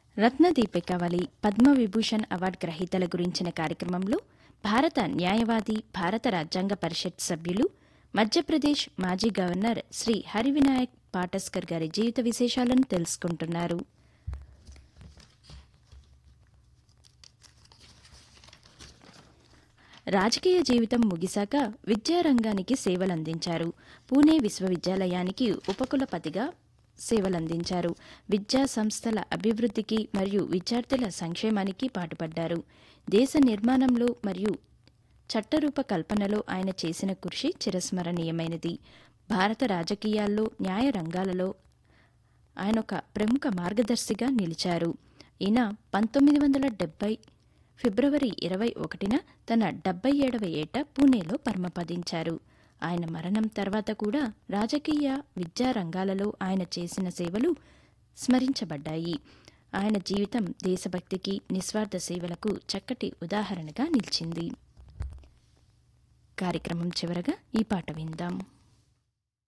రత్నదీపికావళి Padma Vibhushan award గ్రహీతల గురించిన కార్యక్రమంలో భారత న్యాయవాది భారత రాజ్యాంగ పరిషత్ సభ్యులు మధ్యప్రదేశ్ మాజీ గవర్నర్ శ్రీ హరివినాయక్ పాటస్కర్ గారి జీవిత విశేషాలను తెలుసుకుంటున్నారు రాజకీయ జీవితం ముగిశాక విద్యారంగానికి సేవలందించారు పూణే విశ్వవిద్యాలయానికి ఉపకులపతిగా సేవలందించారు విద్యా సంస్థల అభివృద్ధికి మరియు విద్యార్థుల సంక్షేమానికి పాటుపడ్డారు దేశ నిర్మాణంలో మరియు చట్టరూప కల్పనలో ఆయన చేసిన కృషి చిరస్మరణీయమైనది భారత రాజకీయాల్లో న్యాయ రంగాలలో ఆయన ఒక ప్రముఖ మార్గదర్శిగా నిలిచారు ఈయన పంతొమ్మిది వందల డెబ్బై ఫిబ్రవరి ఇరవై ఒకటిన తన డెబ్బై ఏడవ ఏట పూణేలో పరమపదించారు ఆయన మరణం తర్వాత కూడా రాజకీయ విద్యా రంగాలలో ఆయన చేసిన సేవలు స్మరించబడ్డాయి ఆయన జీవితం దేశభక్తికి నిస్వార్థ సేవలకు చక్కటి ఉదాహరణగా నిలిచింది కార్యక్రమం చివరగా ఈ పాట విందాం